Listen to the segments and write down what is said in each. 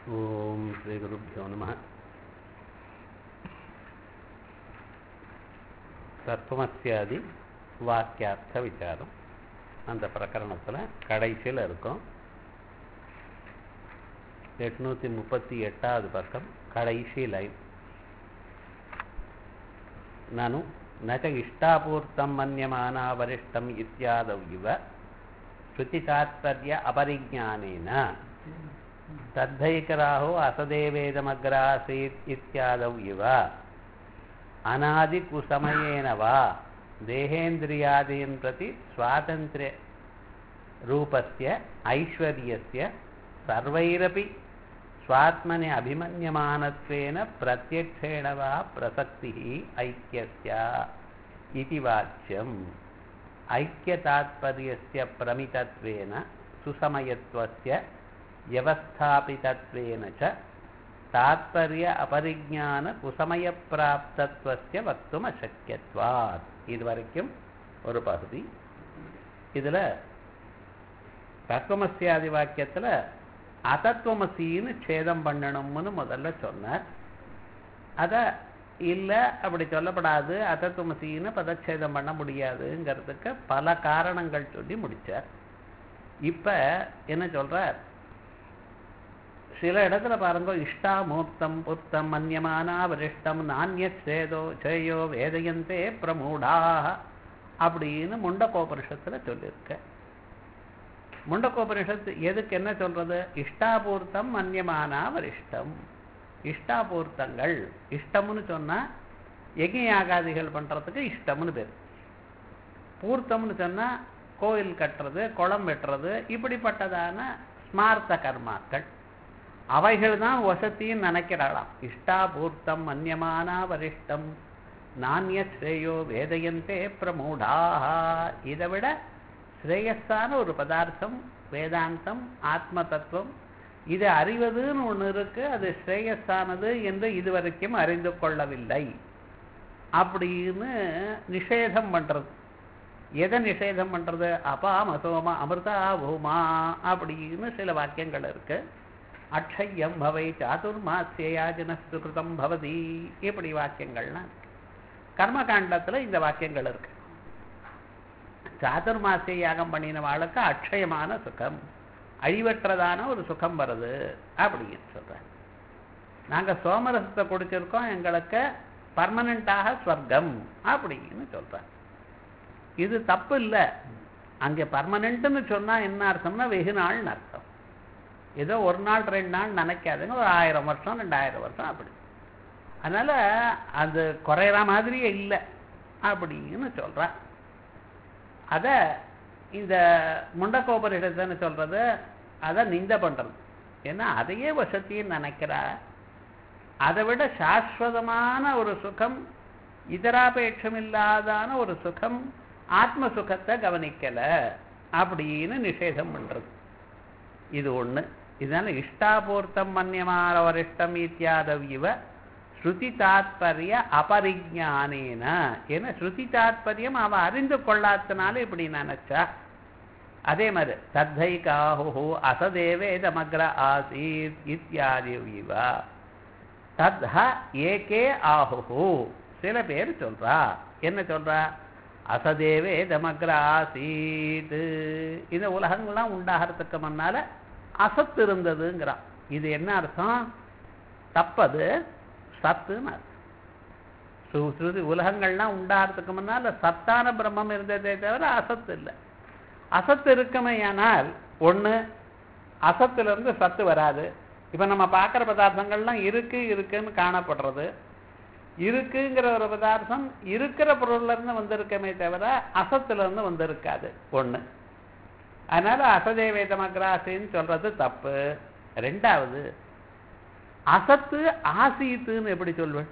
ஓம் ஸ்ரீ குருப்பியோ நம தத்துவமசியாதி வாக்கியார்த்த விசாரம் அந்த பிரகரணத்தில் கடைசியில் இருக்கும் எட்நூற்றி முப்பத்தி எட்டாவது பக்கம் கடைசி லைன் நனு ந ச இஷ்டாபூர்த்தம் மன்யமானா வரிஷ்டம் இத்தியாதவ் இவ ஸ்ருதிதாத்பர்ய அபரிஜானேன தத்தைக்கராஹோ அசதேவேதமக்ராசீத் இத்தியாதௌ இவ அநாதிகுசமயேன வா தேகேந்திரியாதீன் பிரதி சுவாதந்திரிய ரூபஸ்ய ஐஸ்வர்யஸ்ய சர்வைரபி स्वात्मनि अभिमन्यमानत्वेन प्रत्यक्षेण वा प्रसक्तिः ऐक्यस्य इति वाच्यम् ऐक्यतात्पर्यस्य प्रमितत्वेन सुसमयत्वस्य व्यवस्थापितत्वेन च तात्पर्य अपरिज्ञानकुसमयप्राप्तत्वस्य वक्तुम् अशक्यत्वात् இதுவரைக்கும் ஒரு பகுதி இதில் தத்துவமசியாதி வாக்கியத்தில் அதத்துவமசின்னு சேதம் பண்ணணும்னு முதல்ல சொன்னார் அதை இல்லை அப்படி சொல்லப்படாது அதத்துவமசின்னு பதச்சேதம் பண்ண முடியாதுங்கிறதுக்கு பல காரணங்கள் சொல்லி முடித்தார் இப்போ என்ன சொல்கிறார் சில இடத்துல பாருங்க இஷ்டாமூர்த்தம் புத்தம் மன்யமானா வரிஷ்டம் நானிய சேதோ சேயோ வேதயந்தே பிரமூடாக அப்படின்னு முண்டகோபனிஷத்தில் சொல்லியிருக்க முண்டகோபனிஷத்து எதுக்கு என்ன சொல்றது இஷ்டாபூர்த்தம் மன்யமானா வரிஷ்டம் இஷ்டாபூர்த்தங்கள் இஷ்டம்னு சொன்னா யஜ்யாகாதிகள் பண்றதுக்கு இஷ்டம்னு பேர் பூர்த்தம்னு சொன்னா கோயில் கட்டுறது குளம் வெட்டுறது இப்படிப்பட்டதான ஸ்மார்த்த கர்மாக்கள் அவைகள் தான் வசத்தின்னு நினைக்கிறாளாம் இஷ்டாபூர்த்தம் மன்யமானா வரிஷ்டம் நானிய ஸ்ரேயோ வேதயந்தே பிரமூடாக இதை விட ஸ்ரேயஸான ஒரு பதார்த்தம் வேதாந்தம் ஆத்ம தத்துவம் இதை அறிவதுன்னு ஒன்று இருக்கு அது ஸ்ரேயஸானது என்று இதுவரைக்கும் அறிந்து கொள்ளவில்லை அப்படின்னு நிஷேதம் பண்றது எதை நிஷேதம் பண்றது அபாம் அசோமா அமிர்தா பூமா அப்படின்னு சில வாக்கியங்கள் இருக்கு அக்ஷயம் பவை சாதுர்மாசியாஜனஸ்து கிருதம் பவதி இப்படி வாக்கியங்கள்லாம் இருக்கு கர்மகாண்டத்தில் இந்த வாக்கியங்கள் இருக்கு சாதுர்மாசிய யாகம் பண்ணின வாளுக்கு அக்ஷயமான சுகம் அழிவற்றதான ஒரு சுகம் வருது அப்படின்னு சொல்றேன் நாங்க சோமரசத்தை குடிச்சிருக்கோம் எங்களுக்கு பர்மனண்டாக ஸ்வர்க்கம் அப்படின்னு சொல்றேன் இது தப்பு இல்லை அங்கே பர்மனண்ட்னு சொன்னா என்ன அர்த்தம்னா வெகு நாள்னு அர்த்தம் ஏதோ ஒரு நாள் ரெண்டு நாள் நினைக்காதுங்க ஒரு ஆயிரம் வருஷம் ரெண்டாயிரம் வருஷம் அப்படி அதனால அது குறையிற மாதிரியே இல்லை அப்படின்னு சொல்றேன் அதை இந்த முண்டக்கோபரிடத்துன்னு சொல்றது அதை நிந்த பண்றது ஏன்னா அதையே வசத்தின்னு நினைக்கிறா அதை விட சாஸ்வதமான ஒரு சுகம் இதராபேட்சம் இல்லாதான ஒரு சுகம் ஆத்ம சுகத்தை கவனிக்கல அப்படின்னு நிஷேதம் பண்றது இது ஒண்ணு இதனால இஷ்டாபூர்த்தம் மன்யமான வரிஷ்டம் இத்தியாதவிவ ஸ்ருதி தாத்பரிய அபரிஜானேன ஏன்னா ஸ்ருதி தாத்பரியம் அவ அறிந்து கொள்ளாதனால இப்படி நினைச்சா அதே மாதிரி தத்தைகாஹு அசதேவேதமக்ர ஆசீத் இத்தியாதி தத்ஹ ஏகே ஆஹுஹு சில பேர் சொல்றா என்ன சொல்றா அசதேவேதமக்ர ஆசீத் இந்த உலகங்கள்லாம் உண்டாகிறதுக்கு முன்னால அசத்து இருந்ததுங்கிறான் இது என்ன அர்த்தம் தப்பது சத்துன்னு அர்த்தம் ஸ்ருதி உலகங்கள்லாம் உண்டாகிறதுக்கு முன்னால் சத்தான பிரம்மம் இருந்ததே தவிர அசத்து இல்லை அசத்து இருக்குமையானால் ஒன்று அசத்துலேருந்து சத்து வராது இப்போ நம்ம பார்க்குற பதார்த்தங்கள்லாம் இருக்கு இருக்குன்னு காணப்படுறது இருக்குங்கிற ஒரு பதார்த்தம் இருக்கிற பொருள்லேருந்து வந்திருக்கமே தவிர அசத்துலேருந்து வந்திருக்காது ஒன்று அதனால அசதேவேதமக்ராசின்னு சொல்றது தப்பு ரெண்டாவது அசத்து ஆசீத்துன்னு எப்படி சொல்வேன்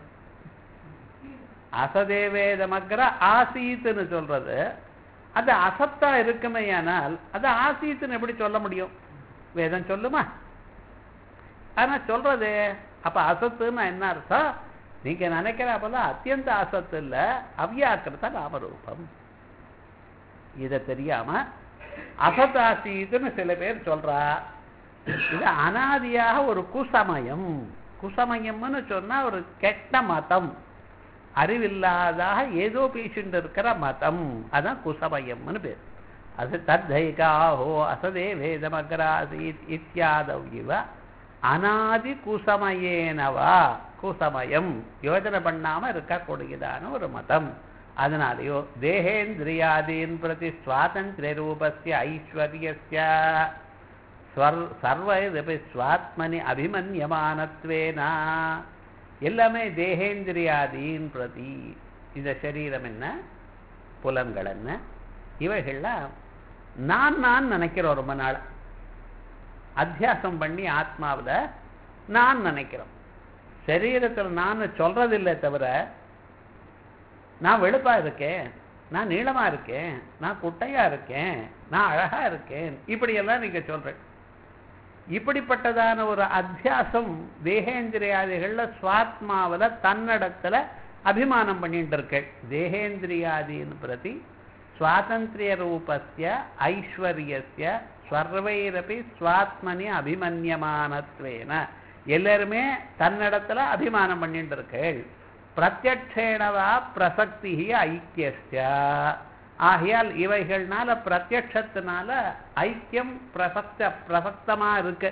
அசதேவேதமக்ர ஆசீத்துன்னு சொல்றது அது அசத்தா இருக்குமையானால் அது ஆசீத்துன்னு எப்படி சொல்ல முடியும் வேதம் சொல்லுமா ஆனா சொல்றது அப்ப அசத்துன்னு என்ன அர்த்தம் நீங்க நினைக்கிற போல அத்தியந்த அசத்து இல்ல அவ்யாக்கிருத்த நாமரூபம் இதை தெரியாம அசத்தாசீத்துன்னு சில பேர் சொல்றா இது அனாதியாக ஒரு குசமயம் குசமயம்னு சொன்னா ஒரு கெட்ட மதம் அறிவில்லாதாக ஏதோ பேசிட்டு இருக்கிற மதம் அதான் குசமயம்னு பேர் அது தத்தைகாஹோ அசதே வேதமகராசீத் இத்தியாதவ் இவ அனாதி குசமயேனவா குசமயம் யோஜனை பண்ணாம இருக்கக்கூடியதான ஒரு மதம் அதனாலயோ தேகேந்திரியாதீன் பிரதி சுவாதந்திர ரூபஸ்ய ஐஸ்வர்யஸ்ய ஸ்வர்- சர்வ ஸ்வாத்மனி அபிமன்யமானத்வேனா எல்லாமே தேகேந்திரியாதீன் பிரதி இந்த சரீரம் என்ன புலன்கள் என்ன இவைகள்லாம் நான் நான் நினைக்கிறோம் ரொம்ப நாள் அத்தியாசம் பண்ணி ஆத்மாவுல நான் நினைக்கிறோம் சரீரத்தில் நான் சொல்றதில்லை தவிர நான் வெளுப்பா இருக்கேன் நான் நீளமா இருக்கேன் நான் குட்டையா இருக்கேன் நான் அழகா இருக்கேன் இப்படியெல்லாம் நீங்க சொல்றேன் இப்படிப்பட்டதான ஒரு அத்தியாசம் தேகேந்திரியாதிகள்ல சுவாத்மாவுல தன்னடத்துல அபிமானம் பண்ணிட்டு இருக்கேன் தேகேந்திரியாதீன் பிரதி சுவாதந்திரிய ரூபஸ்ய ஐஸ்வர்யஸ்ய சர்வைரபி சுவாத்மனி அபிமன்யமானத்வேன எல்லாருமே தன்னிடத்துல அபிமானம் பண்ணிட்டு இருக்கேள் பிரத்யக்ஷேணவா பிரசக்தி ஐக்கியஸ்ய ஆகையால் இவைகள்னால பிரத்யக்ஷத்தினால ஐக்கியம் பிரசக்த பிரசக்தமா இருக்கு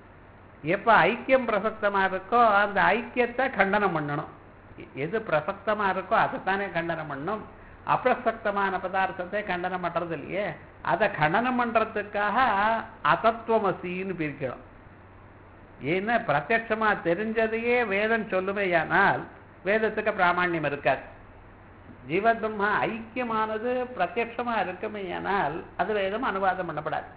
எப்ப ஐக்கியம் பிரசக்தமா இருக்கோ அந்த ஐக்கியத்தை கண்டனம் பண்ணணும் எது பிரசக்தமா இருக்கோ அதைத்தானே கண்டனம் பண்ணணும் அப்பிரசக்தமான பதார்த்தத்தை கண்டனம் பண்றது இல்லையே அதை கண்டனம் பண்றதுக்காக அசத்துவமசின்னு பிரிக்கணும் ஏன்னா பிரத்யட்சமா தெரிஞ்சதையே வேதம் சொல்லுமையானால் வேதத்துக்கு பிராமணியம் இருக்காது ஜீவபிரம்மா ஐக்கியமானது பிரத்யட்சமா இருக்குமையானால் அது வேதம் அனுவாதம் பண்ணப்படாது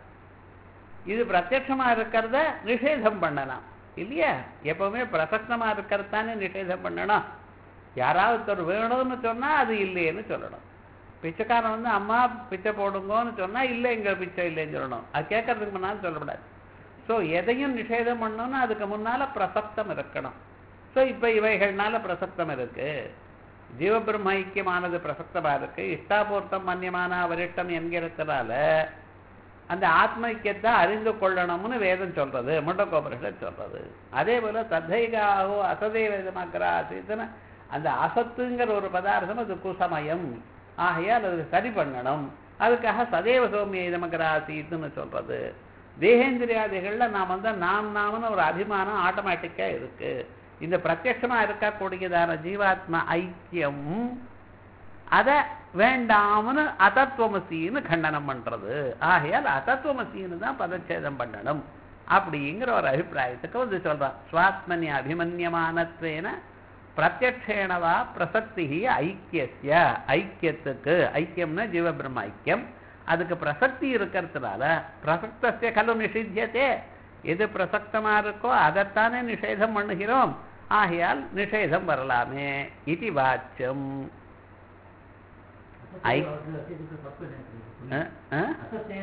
இது பிரத்யட்சமா இருக்கிறத நிஷேதம் பண்ணலாம் இல்லையா எப்பவுமே பிரசக்தமா இருக்கிறது தானே நிஷேதம் பண்ணணும் யாராவது ஒருத்தர் வேணும்னு சொன்னா அது இல்லைன்னு சொல்லணும் பிச்சைக்காரன் வந்து அம்மா பிச்சை போடுங்கன்னு சொன்னா இல்லை எங்க பிச்சை இல்லைன்னு சொல்லணும் அது கேட்கறதுக்கு முன்னாலும் சொல்லக்கூடாது ஸோ எதையும் நிஷேதம் பண்ணணும்னா அதுக்கு முன்னால பிரசக்தம் இருக்கணும் ஸோ இப்போ இவைகள்னால பிரசக்தம் இருக்கு ஜீவபிரம்ம ஐக்கியமானது பிரசக்தமா இருக்கு இஷ்டாபூர்த்தம் மன்யமான அவரிஷ்டம் என்கிறதுனால அந்த ஆத்ம ஐக்கியத்தை அறிந்து கொள்ளணும்னு வேதம் சொல்றது முண்டகோபுரத்தில் சொல்றது அதே போல தத்தைகாவோ அசதே வேதமாக்கிறா ஆசித்துன்னு அந்த அசத்துங்கிற ஒரு பதார்த்தம் அது குசமயம் ஆகையால் அது சரி பண்ணணும் அதுக்காக சதேவ சௌமிய இதமக்கிற ஆசித்துன்னு சொல்றது தேகேந்திரியாதிகள்ல நாம் வந்து நாம் நாமன்னு ஒரு அபிமானம் ஆட்டோமேட்டிக்கா இருக்கு இந்த பிரத்யட்சமா இருக்கக்கூடியதான ஜீவாத்ம ஐக்கியம் அதை வேண்டாம்னு அதத்துவமசின்னு கண்டனம் பண்றது ஆகையால் அதத்துவமசின்னு தான் பதச்சேதம் பண்ணணும் அப்படிங்கிற ஒரு அபிப்பிராயத்துக்கு வந்து சொல்றான் சுவாத்மனி அபிமன்யமானத்வேன பிரத்யக்ஷேணவா பிரசக்தி ஐக்கியஸ்ய ஐக்கியத்துக்கு ஐக்கியம்னா ஜீவபிரம்ம ஐக்கியம் அதுக்கு பிரசக்தி இருக்கிறதுனால பிரசக்தஸ்ய கலு நிஷித்தியத்தே எது பிரசக்தமா இருக்கோ அதைத்தானே நிஷேதம் பண்ணுகிறோம் ஆகையால் நிஷேதம் வரலாமே இது வாச்சியம் ஐ அஹ், அஹ்?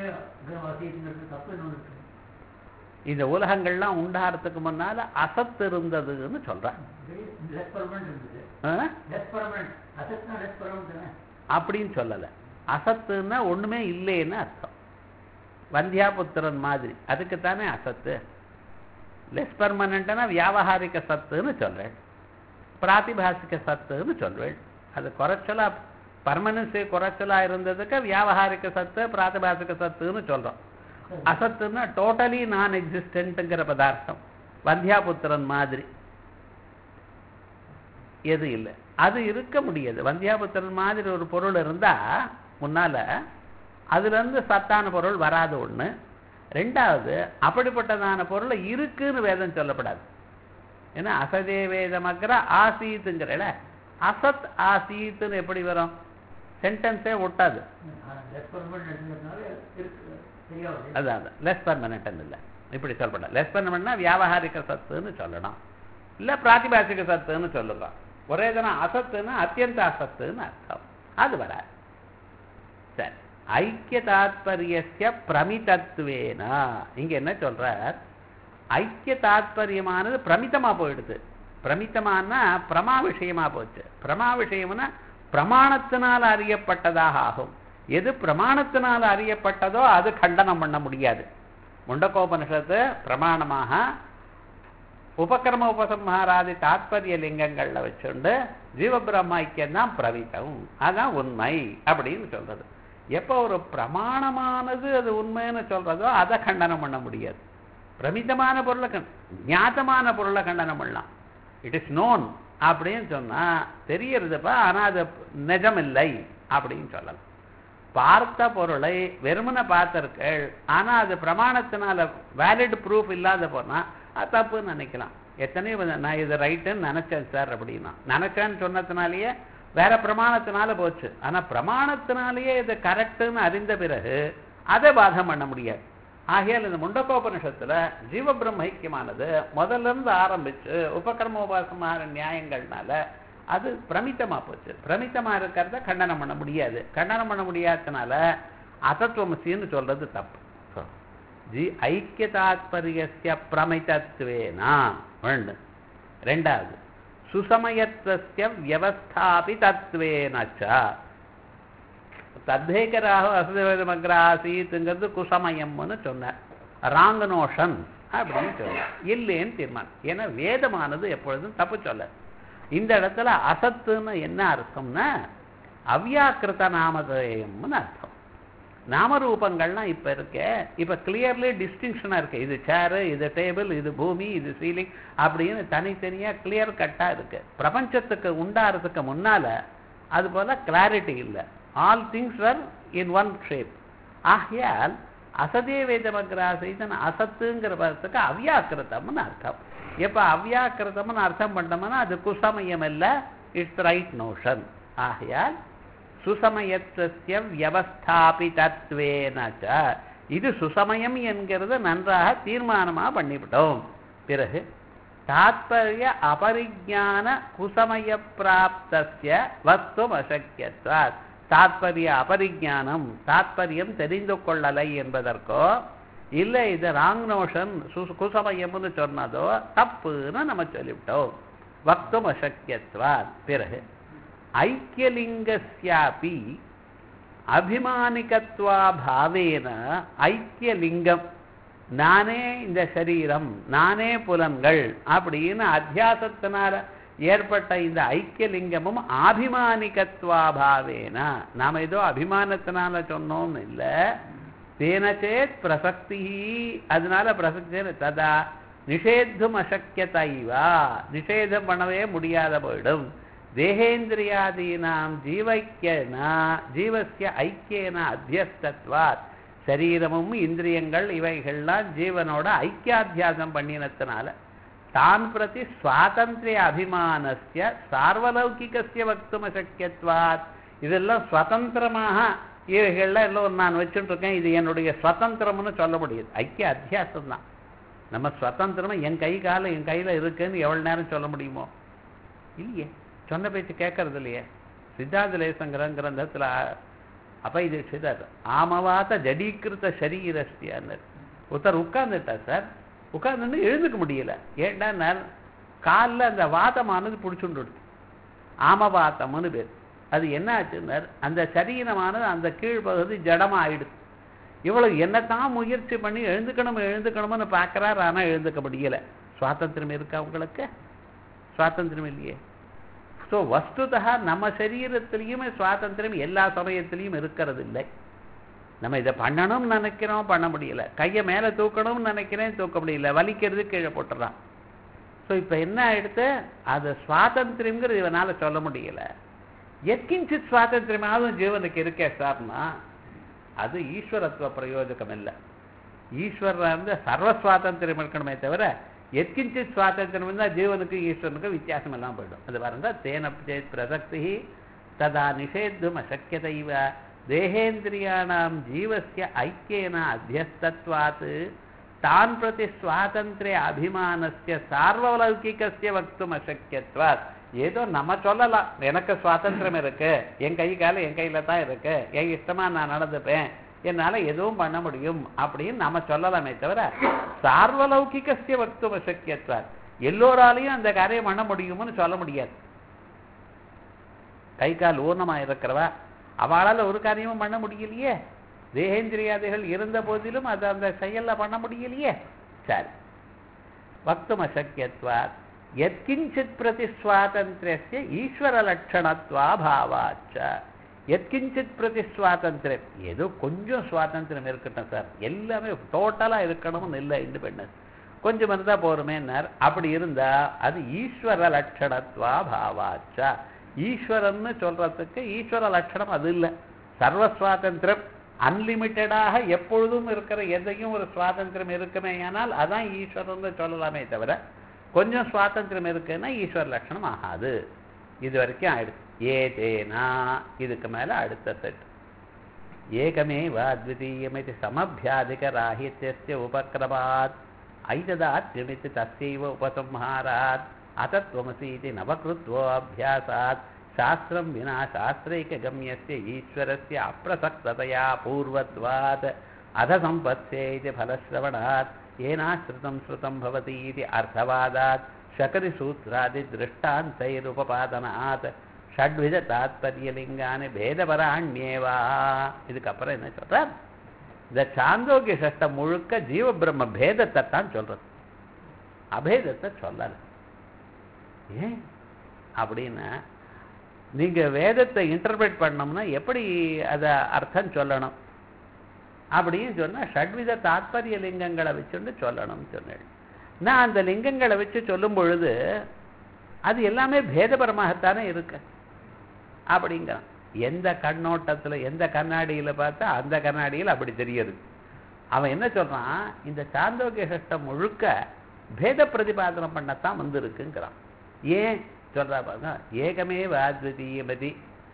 இந்த உலகங்கள்லாம் உண்டாகிறதுக்கு முன்னால அசத்து இருந்ததுன்னு சொல்றான் அஹ்? அப்படின்னு சொல்லல அசத்துன்னா ஒண்ணுமே இல்லைன்னு அர்த்தம் வந்தியாபுத்திரன் மாதிரி அதுக்குத்தானே அசத்து லெஸ் பர்மனண்ட்னா வியாபகாரிக சத்துன்னு சொல்றேன் பிராத்திபாசிக சத்துன்னு சொல்வேன் அது குறைச்சலா பர்மனன்ஸே குறைச்சலா இருந்ததுக்கு வியாபகாரிக சத்து பிராத்திபாசிக சத்துன்னு சொல்றோம் அசத்துன்னா டோட்டலி நான் எக்ஸிஸ்டன்ட்ங்கிற பதார்த்தம் வந்தியாபுத்திரன் மாதிரி எது இல்லை அது இருக்க முடியாது வந்தியாபுத்திரன் மாதிரி ஒரு பொருள் இருந்தா முன்னால அதுல இருந்து சத்தான பொருள் வராது ஒண்ணு ரெண்டாவது அப்படிப்பட்டதான பொருள் இருக்குன்னு வேதம் சொல்லப்படாது ஏன்னா அசதே வேதமக்கிற ஆசீத்துங்கிறல அசத் ஆசீத்துன்னு எப்படி வரும் சென்டென்ஸே ஒட்டாது அதான் லெஸ் பர்மனன்ட் இல்லை இப்படி சொல்லப்படாது லெஸ் பர்மனட்னா வியாபகாரிக சத்துன்னு சொல்லணும் இல்ல பிராத்திபாசிக சத்துன்னு சொல்லுங்க ஒரே தினம் அசத்துன்னா அத்தியந்த அசத்துன்னு அர்த்தம் அது வராது சரி ஐக்கிய தாத்பரியஸ்ய பிரமிதத்துவேனா இங்க என்ன சொல்றார் ஐக்கிய தாத்பரியமானது பிரமிதமா போயிடுது பிரமித்தமானா பிரமா விஷயமா போச்சு பிரமா விஷயம்னா பிரமாணத்தினால் அறியப்பட்டதாக ஆகும் எது பிரமாணத்தினால் அறியப்பட்டதோ அது கண்டனம் பண்ண முடியாது முண்டக்கோபனிஷத்து பிரமாணமாக உபக்கிரம உபசம்ஹாராதி தாத்பரிய லிங்கங்கள்ல வச்சுண்டு ஜீவபிரம்ம ஐக்கியம் தான் பிரவித்தம் அதான் உண்மை அப்படின்னு சொல்றது எப்போ ஒரு பிரமாணமானது அது உண்மைன்னு சொல்றதோ அதை கண்டனம் பண்ண முடியாது பிரமிதமான பொருளை கண் ஞாத்தமான பொருளை கண்டனம் பண்ணலாம் இட் இஸ் நோன் அப்படின்னு சொன்னா தெரியறதுப்பா ஆனா அது நிஜம் இல்லை அப்படின்னு சொல்லலாம் பார்த்த பொருளை வெறுமனை பார்த்திருக்கள் ஆனா அது பிரமாணத்தினால வேலிட் ப்ரூஃப் இல்லாத போனா அது தப்புன்னு நினைக்கலாம் எத்தனையோ வித- நான் இது ரைட்டுன்னு நினைச்சேன் சார் அப்படின்னா நினைச்சேன்னு சொன்னதுனாலேயே வேற பிரமாணத்தினால போச்சு ஆனா பிரமாணத்தினாலேயே இது கரெக்டுன்னு அறிந்த பிறகு அதை பாதம் பண்ண முடியாது ஆகையால் இந்த முண்டக்கோபனிஷத்துல ஜீவபிரம்ம ஐக்கியமானது முதல்ல இருந்து ஆரம்பிச்சு உபகர்ம உபாசமான நியாயங்கள்னால அது பிரமித்தமா போச்சு பிரமித்தமா இருக்கிறத கண்டனம் பண்ண முடியாது கண்டனம் பண்ண முடியாததுனால அசத்துவமசின்னு சொல்றது தப்பு So, ஜி ஐக்கிய தாத்பரியஸ்ய பிரமிதத்துவேனா ஒன்று ரெண்டாவது சுசமயத்துவஸ்ய வியவஸ்தாபி தத்துவேனச்ச தத்தேகராக அசதமக்ர ஆசீத்துங்கிறது குசமயம்னு சொன்னார் ராங் நோஷன் அப்படின்னு சொன்னார் இல்லைன்னு தீர்மானம் ஏன்னா வேதமானது எப்பொழுதும் தப்பு சொல்ல இந்த இடத்துல அசத்துன்னு என்ன அர்த்தம்னா அவ்யாக்கிருத நாமதேயம்னு அர்த்தம் நாமரூபங்கள்லாம் இப்ப இருக்க இப்ப கிளியர்லி டிஸ்டிங்ஷனா இருக்கு இது சேரு இது டேபிள் இது பூமி இது சீலிங் அப்படின்னு தனித்தனியா கிளியர் கட்டா இருக்கு பிரபஞ்சத்துக்கு உண்டாறதுக்கு முன்னால அது போல கிளாரிட்டி இல்லை all things are in one shape ஆகையால் அசதே வேதமக்ராசைதன் அசத்துங்கிற பதத்துக்கு அவ்யாக்கிருத்தம்னு அர்த்தம் எப்ப அவ்யாக்கிருத்தம்னு அர்த்தம் பண்ணோம்னா அது குசமயம் இல்ல இட்ஸ் ரைட் நோஷன் ஆகையால் சுசமயத்துவ வியவஸ்தாபிதத்வேன ச இது சுசமயம் என்கிறது நன்றாக தீர்மானமா பண்ணிவிட்டோம் பிறகு தாத்பரிய அபரிஜான குசமய பிராப்தஸ்ய வஸ்தும் அசக்கியத்வாத் தாத்பரிய அபரிஜானம் தாத்பரியம் தெரிந்து கொள்ளலை என்பதற்கோ இல்லை இது ராங் நோஷன் குசமயம்னு சொன்னதோ தப்புன்னு நம்ம சொல்லிவிட்டோம் வக்தும் அசக்கியத்வாத் பிறகு ஐக்கியலிங்கஸ்யாபி அபிமானிகத்வாபாவேன ஐக்கியலிங்கம் நானே இந்த சரீரம் நானே புலன்கள் அப்படின்னு அத்தியாசத்தினால ஏற்பட்ட இந்த ஐக்கியலிங்கமும் ஆபிமானிகத்வாபாவேன நாம ஏதோ அபிமானத்தினால சொன்னோம்னு இல்லை தேனச்சேத் பிரசக்தி அதனால பிரசக்தி ததா நிஷேத்தும் அசக்கியதைவா நிஷேதம் பண்ணவே முடியாத போயிடும் தேகேந்திரியாதீனாம் ஜீவைக்கியனா ஜீவசிய ஐக்கியன அத்தியஸ்தத்வாத் சரீரமும் இந்திரியங்கள் இவைகள்லாம் ஜீவனோட ஐக்கியாத்தியாசம் பண்ணினத்தினால தான் பிரதி சுவாதந்திரிய அபிமானஸ்ய சார்வலௌகிகஸ்ய வக்தும் அசக்கியத்வாத் இதெல்லாம் சுதந்திரமாக இவைகள்லாம் எல்லாம் நான் வச்சுட்டு இருக்கேன் இது என்னுடைய சுதந்திரம்னு சொல்ல முடியாது ஐக்கிய அத்தியாசம் தான் நம்ம சுதந்திரமா என் கை காலம் என் கையில இருக்குன்னு எவ்வளவு நேரம் சொல்ல முடியுமோ இல்லையே சொன்ன பேச்சு கேட்கறது இல்லையே சித்தாந்த லேசங்கிற கிரந்தத்துல அப்ப இது சிதார் ஆமவாத ஜடீகிருத்த சரீரஸ்தியான்னு ஒருத்தர் உட்கார்ந்துட்டார் சார் உட்கார்ந்து எழுந்துக்க முடியல ஏன்டா காலில் அந்த வாதமானது பிடிச்சுண்டு ஆமவாத்தம்னு பேர் அது என்ன ஆச்சுன்னார் அந்த சரீரமானது அந்த கீழ்ப்பகுதி ஜடமா ஆயிடுது இவ்வளவு என்னத்தான் முயற்சி பண்ணி எழுந்துக்கணும் எழுந்துக்கணும்னு பார்க்கறாரு ஆனா எழுந்துக்க முடியல சுவாதந்திரம் இருக்கா உங்களுக்கு சுவாதந்திரம் இல்லையே ஸோ வஸ்துதா நம்ம சரீரத்திலையுமே சுவாதந்திரம் எல்லா சமயத்திலையும் இருக்கிறது இல்லை நம்ம இதை பண்ணணும்னு நினைக்கிறோம் பண்ண முடியல கையை மேலே தூக்கணும்னு நினைக்கிறேன் தூக்க முடியல வலிக்கிறது கீழே போட்டுறான் ஸோ இப்போ என்ன ஆயிடுத்து அது சுவாதந்திரம்ங்கிறது இவனால சொல்ல முடியல எத்கிஞ்சித் சுவாதந்திரமாவது ஜீவனுக்கு இருக்கே சார்னா அது ஈஸ்வரத்துவ பிரயோஜகம் இல்லை ஈஸ்வரன் வந்து சர்வ சுவாதந்திரம் இருக்கணுமே தவிர எத்கிஞ்சித் சுவாதந்திரம் இருந்தால் ஜீவனுக்கு ஈஸ்வரனுக்கு வித்தியாசம் எல்லாம் போயிடும் அது பாருங்க தேன சேத் பிரசக்தி ததா நிஷேத்தும் அசக்கியதைவ தேகேந்திரியாணாம் ஜீவசிய ஐக்கியன அத்தியஸ்தத்வாத் தான் பிரதி சுவாதந்திரிய அபிமானஸ்ய சார்வலௌகிகஸ்ய வக்தும் அசக்கியத்வாத் ஏதோ நம்ம சொல்லலாம் எனக்கு சுவாதந்திரம் இருக்கு என் கை காலம் என் கையில தான் இருக்கு என் இஷ்டமா நான் நடந்துப்பேன் என்னால எதுவும் பண்ண முடியும் அப்படின்னு நம்ம சொல்லலாமே தவிர சார்வலௌகிகஸ்ய வக்தும் அசக்கியத்வாத் எல்லோராலையும் அந்த காரியம் பண்ண முடியும்னு சொல்ல முடியாது கை கால் ஊர்ணமா இருக்கிறவா அவளால ஒரு காரியமும் பண்ண முடியலையே தேகேந்திரியாதிகள் இருந்த போதிலும் அது அந்த செயல்ல பண்ண முடியலையே சரி வக்தும் அசக்கியத்வாத் எத்கிஞ்சித் பிரதி சுவாதந்திரஸ்ய ஈஸ்வர லட்சணத்வா பாவாச்ச எத்கிஞ்சித் பிரதி சுவாதந்திரம் ஏதோ கொஞ்சம் சுவாதந்திரம் இருக்கட்டும் சார் எல்லாமே டோட்டலா இருக்கணும்னு இல்லை இண்டிபெண்டன்ஸ் கொஞ்சம் இருந்தா போருமேன்னார் அப்படி இருந்தா அது ஈஸ்வர லட்சணத்வா பாவாச்ச ஈஸ்வரன்னு சொல்றதுக்கு ஈஸ்வர லட்சணம் அது இல்லை சர்வ சுவாதந்திரம் அன்லிமிட்டடாக எப்பொழுதும் இருக்கிற எதையும் ஒரு சுவாதந்திரம் இருக்குமே ஆனால் அதான் ஈஸ்வரன்னு சொல்லலாமே தவிர கொஞ்சம் சுவாதந்திரம் இருக்குன்னா ஈஸ்வர லட்சணம் ஆகாது இது வரைக்கும் ஆயிடுச்சு ஏதேனா இதுக்கு மேல அடுத்த செட் ஏகமேவ அத்விதீயமிதி சமபியாதிக ராஹித்யஸ்ய உபக்ரமாத் ஐததாத்யமிति தஸ்யைவ உபசம்ஹாராத் அத்தத்வமசி இது நவகிருத்வோ அபியாசாத் சாஸ்திரம் வினா சாஸ்திரைकगम्यस्य ईश्वरस्य अप्रसक्ततया पूर्वत्वात् अधसम्पत्स्ये इति फलश्रवणात् येनाश्रितं श्रुतं भवति इति अर्थवादात् शकरिसूत्रादिदृष्टान्तैरुपपादनात् षड्विधतात्पर्यलिङ्गानि भेदपराण्येवा இதுக்கப்புறம் என்ன சொல்றார் இந்த சாந்தோக்கிய சஷ்டம் முழுக்க ஜீவ பிரம்ம பேதத்தை தான் சொல்றது அபேதத்தை சொல்லல ஏன் அப்படின்னா நீங்க வேதத்தை இன்டர்பிரேட் பண்ணோம்னா எப்படி அதை அர்த்தம் சொல்லணும் அப்படின்னு சொன்னா ஷட்வித தாத்பரிய லிங்கங்களை வச்சுட்டு சொல்லணும்னு சொன்னேன் நான் அந்த லிங்கங்களை வச்சு சொல்லும் பொழுது அது எல்லாமே பேதபரமாகத்தானே இருக்கு அப்படிங்கிறான் எந்த கண்ணோட்டத்துல எந்த கண்ணாடியில பார்த்தா அந்த கண்ணாடியில் அப்படி தெரியுது அவன் என்ன சொல்றான் இந்த சாந்தோக்கிய சஷ்டம் முழுக்க பேத பிரதிபாதனம் பண்ணத்தான் வந்திருக்குங்கிறான் ஏன் சொல்றா பாருங்க ஏகமே வாத்விதீயமதி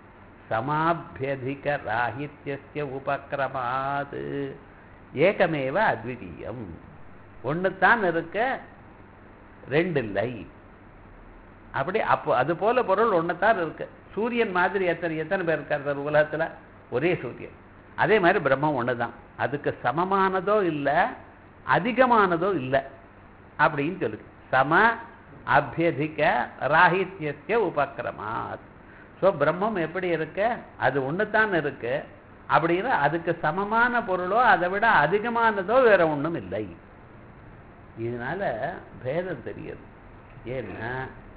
சமாபியதிக ராஹித்யஸ்ய உபக்கிரமாது ஏகமேவ அத்விதீயம் ஒண்ணுத்தான் இருக்க ரெண்டு இல்லை அப்படி அப்போ அது போல பொருள் ஒண்ணுத்தான் இருக்கு சூரியன் மாதிரி எத்தனை எத்தனை பேர் இருக்கார் சார் உலகத்துல ஒரே சூரியன் அதே மாதிரி பிரம்மம் ஒண்ணுதான் அதுக்கு சமமானதோ இல்லை அதிகமானதோ இல்லை அப்படின்னு சொல்லுது சம அபியதிக ராஹித்யஸ்ய உபக்கிரமாத் ஸோ பிரம்மம் எப்படி இருக்கு அது ஒண்ணுதான் இருக்கு அப்படின்னா அதுக்கு சமமான பொருளோ அதை விட அதிகமானதோ வேற ஒண்ணும் இல்லை இதனால பேதம் தெரியுது ஏன்னா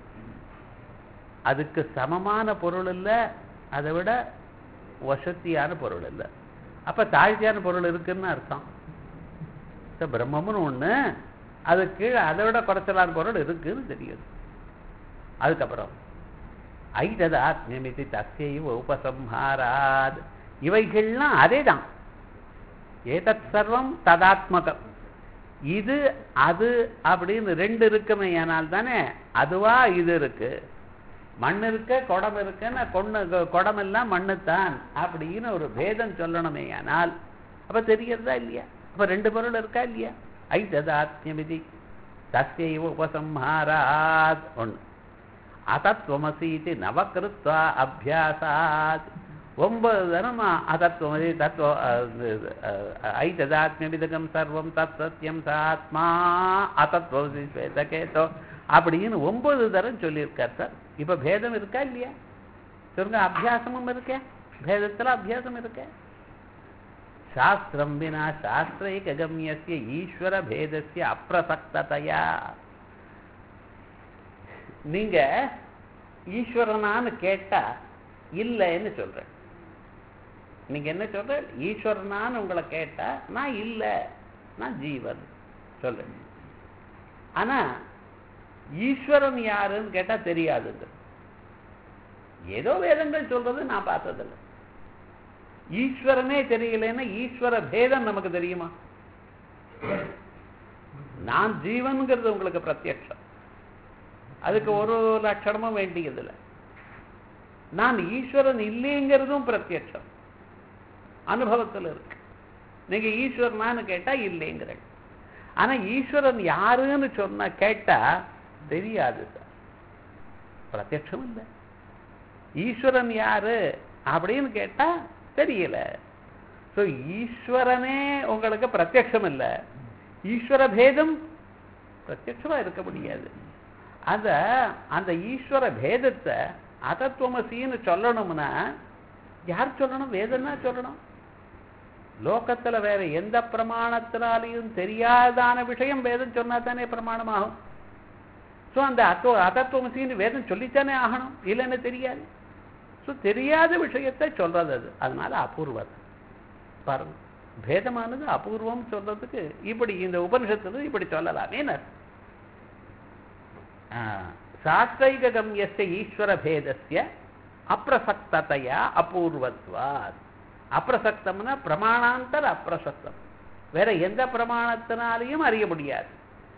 அதுக்கு சமமான பொருள் இல்லை அதை விட வசத்தியான பொருள் இல்லை அப்ப தாழ்ச்சியான பொருள் இருக்குன்னு அர்த்தம் So, பிரம்மம்னு ஒண்ணு அது கீழே அதை விட குறைச்சலான பொருள் இருக்குன்னு தெரியுது அதுக்கப்புறம் ஐததாத்மியமிதி தஸ்யைவ உபசம்ஹாராத் இவைகள்லாம் அதே தான் ஏதத் சர்வம் ததாத்மகம் இது அது அப்படின்னு ரெண்டு இருக்குமே ஆனால் தானே அதுவா இது இருக்கு மண் இருக்க குடம் இருக்குன்னா கொண்டு குடம் எல்லாம் மண்ணுத்தான் அப்படின்னு ஒரு பேதம் சொல்லணுமே ஆனால் அப்ப தெரியறதா இல்லையா அப்ப ரெண்டு பொருள் இருக்கா இல்லையா ஐததாத்மியமிதி தஸ்யைவ உபசம்ஹாராத் ஒன்று அதத்வமசீதி நவகிருத்வா அபியாசாத் ஒன்பது தரம் அதத்வமசி தத்துவ ஐததாத்மியமிதகம் சர்வம் தத் சத்தியம் சாத்மா அதத்வமசி ஸ்வேதகேதோ அப்படின்னு ஒன்பது தரம் சொல்லியிருக்கார் சார் இப்ப பேதம் இருக்கா இல்லையா சொல்லுங்க அபியாசமும் இருக்கே பேதத்துல அபியாசம் இருக்கே சாஸ்திரம் வினா சாஸ்திரைககமியஸ்ய ஈஸ்வர பேதஸ்ய அப்பிரசக்ததையா நீங்க ஈஸ்வரனான்னு கேட்டா இல்லைன்னு சொல்றேன் நீங்க என்ன சொல்ற ஈஸ்வரனான்னு உங்களை கேட்டா நான் இல்லை நான் ஜீவன் சொல்றேன் ஆனா ஈஸ்வரன் யாருன்னு கேட்டா தெரியாதுங்க ஏதோ வேதங்கள் சொல்றது நான் பார்த்ததில்லை ஈஸ்வரனே தெரியலன்னா ஈஸ்வர பேதம் நமக்கு தெரியுமா நான் ஜீவன்கிறது உங்களுக்கு பிரத்யட்சம் அதுக்கு ஒரு லட்சணமும் வேண்டியதில்லை நான் ஈஸ்வரன் இல்லைங்கிறதும் பிரத்யட்சம் அனுபவத்தில் இருக்கு நீங்க ஈஸ்வரனான்னு கேட்டா இல்லைங்கிறேன் ஆனா ஈஸ்வரன் யாருன்னு சொன்ன கேட்டா தெரியாது சார் பிரத்யட்சம் இல்லை ஈஸ்வரன் யாரு அப்படின்னு கேட்டா தெரியல ஸோ ஈஸ்வரனே உங்களுக்கு பிரத்யட்சம் இல்லை ஈஸ்வர பேதம் பிரத்யட்சமா இருக்க முடியாது அத அந்த ஈஸ்வர பேதத்தை அதத்துவமசின்னு சொல்லணும்னா யார் சொல்லணும் வேதம்னா சொல்லணும் லோகத்துல வேற எந்த பிரமாணத்தினாலையும் தெரியாதான விஷயம் வேதம் சொன்னா தானே பிரமாணமாகும் ஸோ அந்த அத்தோ அதத்துவமசின்னு வேதம் சொல்லித்தானே ஆகணும் இல்லைன்னு தெரியாது ஸோ தெரியாத விஷயத்தை சொல்றது அது அதனால அபூர்வம் பாருங்க பேதமானது அபூர்வம் சொல்றதுக்கு இப்படி இந்த உபனிஷத்துல இப்படி சொல்லலாமே சாஸ்திரைக கம்யஸ்ய ஈஸ்வர பேதஸ்ய அப்பிரசக்ததையா அபூர்வத்வாத் அப்பிரசக்தம்னா பிரமாணாந்தர அப்பிரசக்தம் வேற எந்த பிரமாணத்தினாலையும் அறிய முடியாது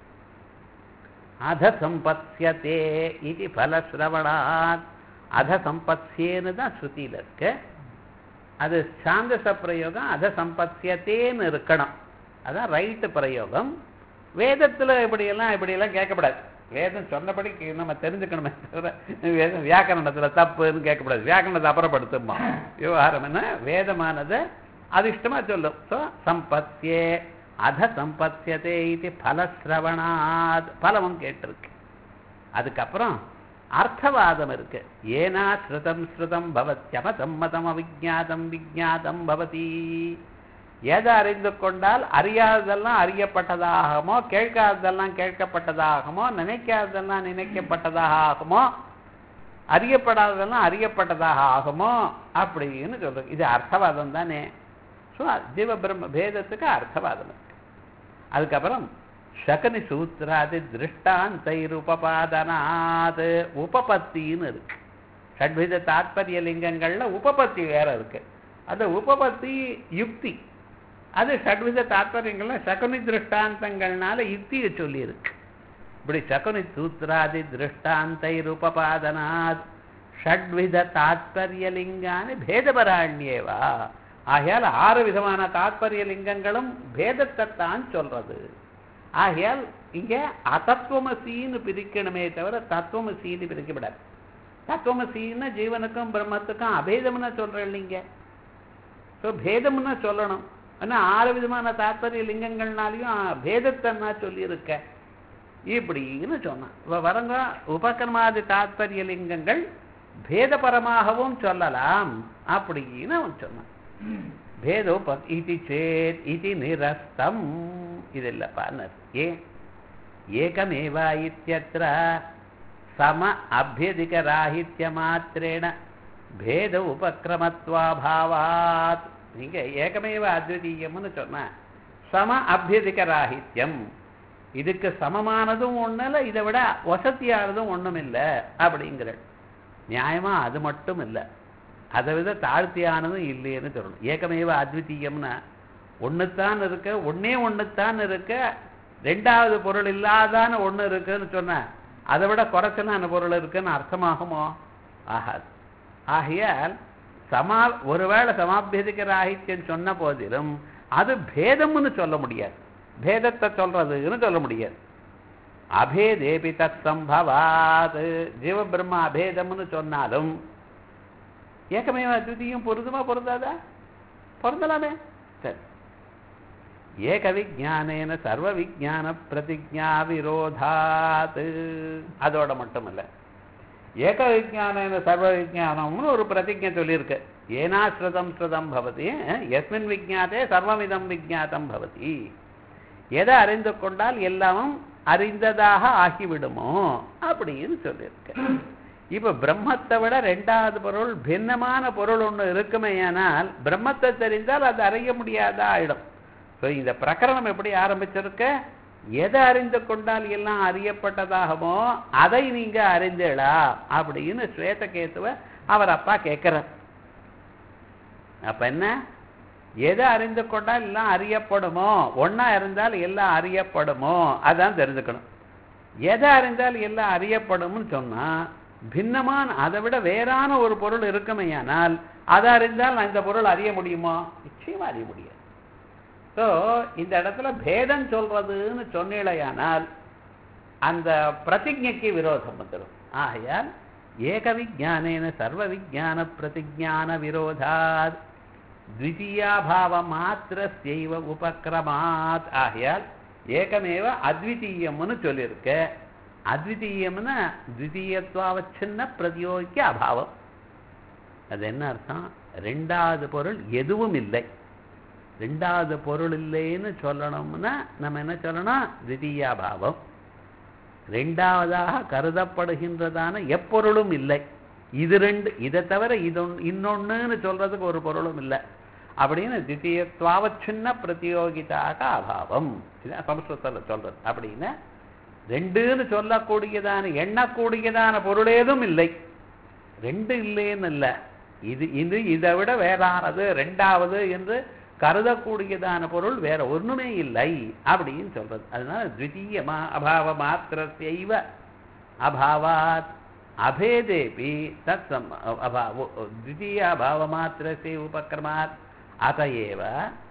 அத சம்பத்யத்தே இது பலசிரவணாத் அத சம்பத்யேன்னு தான் ஸ்ருதியில் இருக்கு அது சாந்தச பிரயோகம் அத சம்பத்யத்தேன்னு இருக்கணும் அதான் ரைட்டு பிரயோகம் வேதத்தில் இப்படியெல்லாம் இப்படியெல்லாம் கேட்கக்கூடாது வேதம் சொன்னபடி நம்ம தெரிஞ்சுக்கணுமே தவிர வேதம் வியாக்கரணத்தில் தப்புன்னு கேட்கக்கூடாது வியாக்கரணத்தை அப்புறப்படுத்துமா விவகாரம் என்ன வேதமானது அதிர்ஷ்டமாக சொல்லும் ஸோ சம்பத்தியே அத சம்பத்தியதே இது பலசிரவணாத் பலமும் கேட்டிருக்கு அதுக்கப்புறம் அர்த்தவாதம் இருக்கு ஏனா ஸ்ருதம் ஸ்ருதம் பவத்யமதம் மதம் அவிஜாதம் விஜாதம் பவதி எதை அறிந்து கொண்டால் அறியாததெல்லாம் அறியப்பட்டதாகுமோ கேட்காததெல்லாம் கேட்கப்பட்டதாகுமோ நினைக்காததெல்லாம் நினைக்கப்பட்டதாக ஆகுமோ அறியப்படாததெல்லாம் அறியப்பட்டதாக ஆகுமோ அப்படின்னு சொல்றது இது அர்த்தவாதம் தானே ஸோ ஜீவ பிரம்ம பேதத்துக்கு அர்த்தவாதம் இருக்கு அதுக்கப்புறம் சகனி சூத்திராதி திருஷ்டாந்தைர் உபபாதனாத் உபபத்தின்னு இருக்கு ஷட்வித தாத்பரிய லிங்கங்கள்ல உபபத்தி வேற இருக்கு அந்த உபபத்தி யுக்தி அது ஷட்வித தாத்பரியங்கள்ல சகுனி திருஷ்டாந்தங்கள்னால யுக்தியை சொல்லியிருக்கு இப்படி சகுனி சூத்திராதி திருஷ்டாந்தைர் உபபாதனாத் ஷட்வித தாத்பரிய லிங்கானி பேதபராண்யேவா ஆகையால் ஆறு விதமான தாத்பரிய லிங்கங்களும் பேதத்தைத்தான் சொல்றது ஆகையால் இங்க அதத்துவமசின்னு பிரிக்கணுமே தவிர தத்துவமசின்னு பிரிக்கப்படாது தத்துவமசின்னா ஜீவனுக்கும் பிரம்மத்துக்கும் அபேதம்னு சொல்றேன் இல்லைங்க ஸோ பேதம்னு சொல்லணும் ஆனால் ஆறு விதமான தாத்பரிய லிங்கங்கள்னாலையும் பேதத்தை சொல்லியிருக்க இப்படின்னு சொன்னான் இப்போ வரங்க உபகர்மாதி தாத்பரிய லிங்கங்கள் பேதபரமாகவும் சொல்லலாம் அப்படின்னு அவன் சொன்னான் பேதோப இது சேத் இது நிரஸ்தம் இது இல்லைப்பான்னு ஏ ஏகமேவா இத்தியத்திர சம அபியதிக ராஹித்ய மாத்திரேன பேத உபக்கிரமத்வாபாவாத் நீங்க ஏகமேவ அத்விதீயம்னு சொன்ன சம அபியதிக ராஹித்யம் இதுக்கு சமமானதும் ஒன்றும் இல்லை இதை விட வசதியானதும் ஒன்றும் இல்லை அப்படிங்கிற நியாயமா அது மட்டும் இல்லை அதை விட தாழ்த்தியானதும் இல்லைன்னு சொல்லணும் ஏகமேவ அத்விதீயம்னா ஒன்றுத்தான் இருக்க ஒன்னே ஒன்றுத்தான் இருக்க ரெண்டாவது பொருள் இல்லாதான ஒன்று இருக்குன்னு சொன்ன அதை விட குறைச்சலான பொருள் இருக்குன்னு அர்த்தமாகுமோ ஆகாது ஆகையால் சமா ஒருவேளை சமாபியதிக ராகித்யம் சொன்ன போதிலும் அது பேதம்னு சொல்ல முடியாது பேதத்தை சொல்றதுன்னு சொல்ல முடியாது அபேதேபி தத் சம்பவாது ஜீவ பிரம்ம அபேதம்னு சொன்னாலும் ஏக்கமேவ அத்விதீயம் பொருந்துமா பொருந்தாதா பொருந்தலாமே சரி ஏக விஜானேன சர்வ விஜான பிரதிஜா விரோதாத் அதோட மட்டும் இல்லை ஏக விஜானேன சர்வ விஜானம்னு ஒரு பிரதிஜை சொல்லியிருக்கு ஏனா ஸ்ருதம் ஸ்ருதம் பவதி எஸ்மின் விஜாத்தே சர்வமிதம் விஜாத்தம் பவதி எதை அறிந்து கொண்டால் எல்லாமும் அறிந்ததாக ஆகிவிடுமோ அப்படின்னு சொல்லியிருக்கு இப்ப பிரம்மத்தை விட ரெண்டாவது பொருள் பின்னமான பொருள் ஒன்று இருக்குமேயானால் பிரம்மத்தை தெரிந்தால் அது அறிய முடியாதா ஆயிடும் ஸோ இந்த பிரகரணம் எப்படி ஆரம்பிச்சிருக்க எதை அறிந்து கொண்டால் எல்லாம் அறியப்பட்டதாகமோ அதை நீங்க அறிந்தேளா அப்படின்னு ஸ்வேதகேத்துவ அவர் அப்பா கேட்கிறார் அப்ப என்ன எதை அறிந்து கொண்டால் எல்லாம் அறியப்படுமோ ஒன்னா இருந்தால் எல்லாம் அறியப்படுமோ அதான் தெரிஞ்சுக்கணும் எதை அறிந்தால் எல்லாம் அறியப்படும்னு சொன்னா பின்னமான அதை விட வேறான ஒரு பொருள் இருக்குமையானால் அதை அறிந்தால் அந்த பொருள் அறிய முடியுமோ நிச்சயமா அறிய முடியாது ஸோ இந்த இடத்துல பேதம் சொல்றதுன்னு சொன்னீழையானால் அந்த பிரதிஜைக்கு விரோதம் வந்துடும் ஆகையால் ஏக விஜானேன சர்வ விஜான பிரதிஜான விரோதாத் த்விதீயாபாவ மாத்திரஸ்யைவ உபக்கிரமாத் ஆகையால் ஏகமேவ அத்விதீயம்னு சொல்லியிருக்க அத்விதீயம்னா த்விதீயத்துவாவச்சின்ன பிரதியோகிக்க அபாவம் அது என்ன அர்த்தம் ரெண்டாவது பொருள் எதுவும் இல்லை ரெண்டாவது பொருள் இல்லைன்னு சொல்லணும்னா நம்ம என்ன சொல்லணும் திதியா பாவம் ரெண்டாவதாக கருதப்படுகின்றதான எப்பொருளும் இல்லை இது ரெண்டு இதை தவிர இது இன்னொன்னுன்னு சொல்றதுக்கு ஒரு பொருளும் இல்லை அப்படின்னு தித்தியத்வாவச்சின்ன பிரதியோகிதாக அபாவம் இதுதான் சமஸ்கிருதத்தில் சொல்றது அப்படின்னு ரெண்டுன்னு சொல்லக்கூடியதான எண்ணக்கூடியதான பொருள் ஏதும் இல்லை ரெண்டு இல்லைன்னு இல்லை இது இது இதை விட வேறானது ரெண்டாவது என்று கருதக்கூடியதான பொருள் வேற ஒண்ணுமே இல்லை அப்படின்னு சொல்றது அதனால த்விதீயமா அபாவ மாத்திரத்தைவ அபாவாத் அபேதேபி தத் சம் அபாவோ த்விதீய அபாவ மாத்திரத்தை உபக்கிரமாத் அதையேவ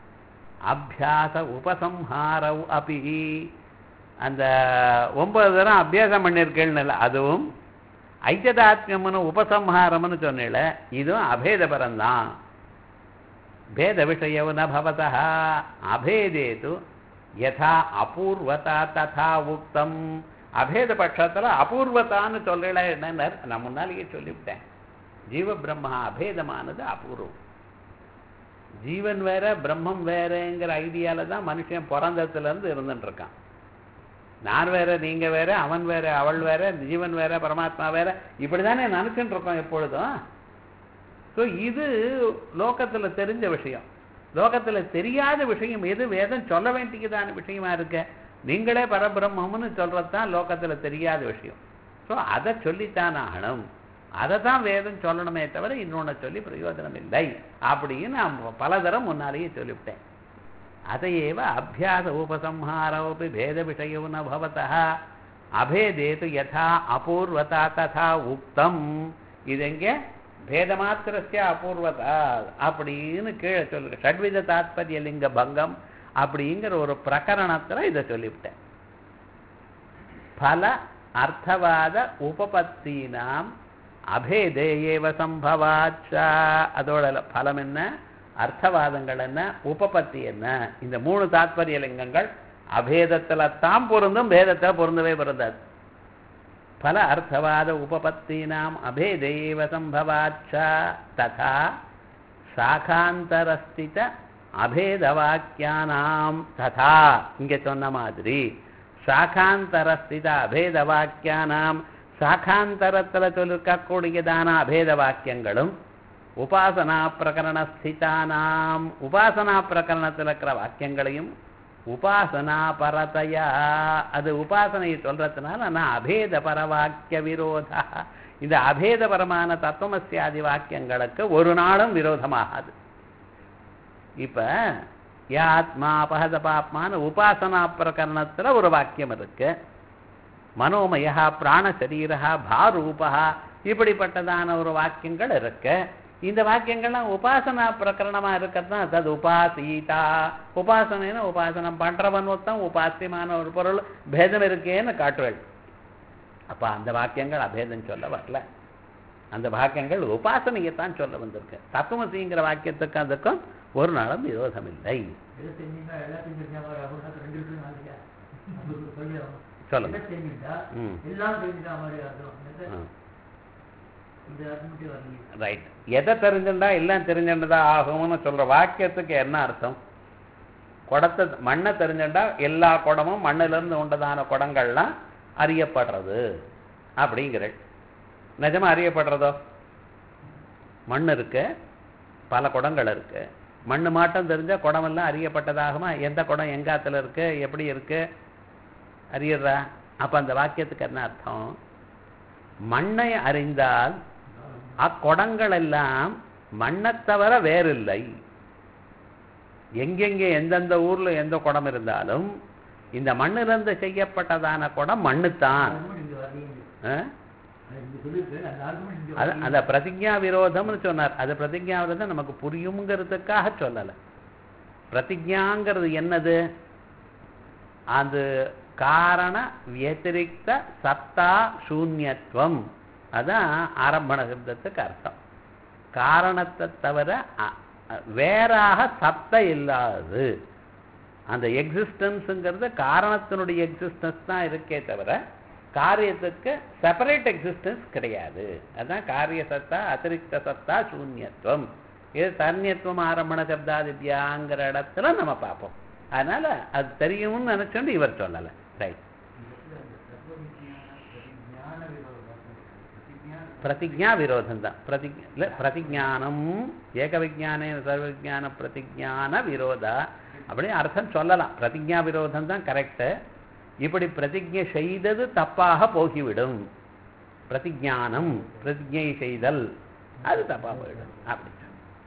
அபியாச உபசம்ஹாரவ் அபி அந்த ஒன்பது தரம் அபியாசம் பண்ணியிருக்கேன்னு இல்லை அதுவும் ஐக்கியதாத்மியம்னு உபசம்ஹாரம்னு சொன்னேல இதுவும் அபேதபரம்தான் பேத விஷயவு ந பவதः அபேதே து யதா அபூர்வதா ததா உக்தம் அபேத பட்சத்தில் அபூர்வத்தான்னு சொல்றல என்ன நான் முன்னாலேயே சொல்லிவிட்டேன் ஜீவ பிரம்மா அபேதமானது அபூர்வம் ஜீவன் வேற பிரம்மம் வேறங்கிற ஐடியால தான் மனுஷன் பிறந்ததுல இருந்து இருந்துட்டு இருக்கான் நான் வேற நீங்க வேற அவன் வேற அவள் வேற ஜீவன் வேற பரமாத்மா வேற இப்படிதானே நினைச்சுட்டு இருக்கோம் எப்பொழுதும் ஸோ இது லோகத்துல தெரிஞ்ச விஷயம் லோகத்துல தெரியாத விஷயம் எது வேதம் சொல்ல வேண்டியதான விஷயமா இருக்க நீங்களே பரபிரம்மம்னு சொல்றது தான் லோகத்துல தெரியாத விஷயம் ஸோ அதை சொல்லித்தான் ஆகணும் அதை தான் வேதம் சொல்லணுமே தவிர இன்னொன்று சொல்லி பிரயோஜனம் இல்லை அப்படின்னு நான் பலதரம் முன்னாலேயே சொல்லிவிட்டேன் அதையேவ அபியாச உபசம்ஹாரோபி பேத விஷயோ ந பவதः அபேதேது யதா அபூர்வதா ததா உக்தம் இது எங்கே பேதமாத்திரஸ்ய அபூர்வதா அப்படின்னு கீழே சொல்லுங்க ஷட்வித தாத்பரிய லிங்க பங்கம் அப்படிங்கிற ஒரு பிரகரணத்துல இதை சொல்லிவிட்டேன் பல அர்த்தவாத உபபத்தினாம் அபேதே ஏவ சம்பவாச்சா அதோட பலம் என்ன அர்த்தவாதங்கள் என்ன உபபத்தி என்ன இந்த மூணு தாத்பரிய லிங்கங்கள் அபேதத்துல தான் பொருந்தும் பேதத்துல பொருந்தவே பொருந்தாது பல அர்த்தவாத உபபத்தீனாம் அபேதேவ சம்பவாச்ச ததா சாகாந்தரஸ்தித அபேதவாக்கியானாம் ததா இங்க சொன்ன மாதிரி சாகாந்தரஸ்தித அபேதவாக்கியானாம் சாகாந்தரத்தில் சொல்லிருக்கக்கூடியதான அபேத வாக்கியங்களும் உபாசனா பிரகரண ஸ்திதானாம் உபாசனா பிரகரணத்தில் இருக்கிற வாக்கியங்களையும் உபாசனா பரதையா அது உபாசனையை சொல்றதுனால நான் அபேத பரவாக்கிய விரோதா இந்த அபேதபரமான தத்துவமசியாதி வாக்கியங்களுக்கு ஒரு நாளும் விரோதமாகாது இப்ப யாத்மா அபகத பாப்மான உபாசனா பிரகரணத்துல ஒரு வாக்கியம் இருக்கு மனோமயா பிராணசரீரா பாரூபா இப்படிப்பட்டதான ஒரு வாக்கியங்கள் இருக்கு இந்த வாக்கியங்கள்லாம் உபாசனா பிரகரணமா இருக்கிறது தான் தது உபாசீதா உபாசனைன்னு உபாசனம் பண்றவன் ஒருத்தன் உபாசியமான ஒரு பொருள் பேதம் இருக்கேன்னு காட்டுவேள் அப்ப அந்த வாக்கியங்கள் அபேதம் சொல்ல வரல அந்த வாக்கியங்கள் உபாசனையைத்தான் சொல்ல வந்திருக்கு தத்துவசிங்கிற வாக்கியத்துக்கு அதுக்கும் ஒரு நாளும் விரோதம் இல்லை சொல்லுங்க ம் எல்லாம் தெரிஞ்சுட்டா மாதிரி அர்த்தம் ஆ. இந்த அர்த்தம் மட்டும் வரலையே ரைட் எதை தெரிஞ்சுட்டா எல்லாம் தெரிஞ்சுட்டதா ஆகும்னு சொல்ற வாக்கியத்துக்கு என்ன அர்த்தம் குடத்தை மண்ணை தெரிஞ்சுட்டா எல்லா குடமும் மண்ணுல இருந்து உண்டதான குடங்கள்லாம் அறியப்படுறது அப்படிங்கிற நிஜமா அறியப்படுறதோ மண் இருக்கு பல குடங்கள் இருக்கு மண்ணு மாட்டம் தெரிஞ்சா குடமெல்லாம் அறியப்பட்டதாகுமா எந்த குடம் எங்காத்துல இருக்கு எப்படி இருக்கு அறியறா அப்ப அந்த வாக்கியத்துக்கு என்ன அர்த்தம் மண்ணை அறிந்தால் அக்குடங்கள் எல்லாம் மண்ணைத் தவிர வேறில்லை எங்கெங்கே எந்தெந்த ஊர்ல எந்த குடம் இருந்தாலும் இந்த மண்ணிலிருந்து செய்யப்பட்டதான குடம் மண்ணுத்தான் argument இங்க வரலையே ஆ? அது இங்க சொல்லிருக்கு அந்த argument இங்க அது வரலையே. அந்த பிரதிஜா விரோதம்னு சொன்னார் அது பிரதிஜா விரோதம் நமக்கு புரியுங்கிறதுக்காக சொல்லலை பிரதிஜாங்கிறது என்னது அது காரண வியதிரிக்த சத்தா சூன்யத்துவம் அதான் ஆரம்பண சப்தத்துக்கு அர்த்தம் காரணத்தை தவிர அ- அ- வேறாக சத்த இல்லாதது அந்த எக்ஸிஸ்டன்ஸுங்கிறது காரணத்தினுடைய எக்ஸிஸ்டன்ஸ் தான் இருக்கே தவிர காரியத்துக்கு செப்பரேட் எக்ஸிஸ்டன்ஸ் கிடையாது அதான் காரிய சத்தா அதிரிக்த சத்தா சூன்யத்துவம் இது தன்யத்துவம் ஆரம்பண சப்தாதித்யாங்கிற இடத்துல நம்ம பார்ப்போம் அதனால அது தெரியும்னு நினைச்சோண்டு இவர் சொல்லலை ரைட் பிரதிஜா விரோதம் தான் பிரதிஜ் இல்லை பிரதிஜானம் ஏக விஜானே சர்வவிஜான பிரதிஜான விரோதா அப்படி அர்த்தம் சொல்லலாம் பிரதிஜா விரோதம் தான் கரெக்டு இப்படி பிரதிஜை செய்தது தப்பாக போகிவிடும் பிரதிஜானம் பிரதிஜை செய்தல் அது தப்பாக போயிடும் அப்படி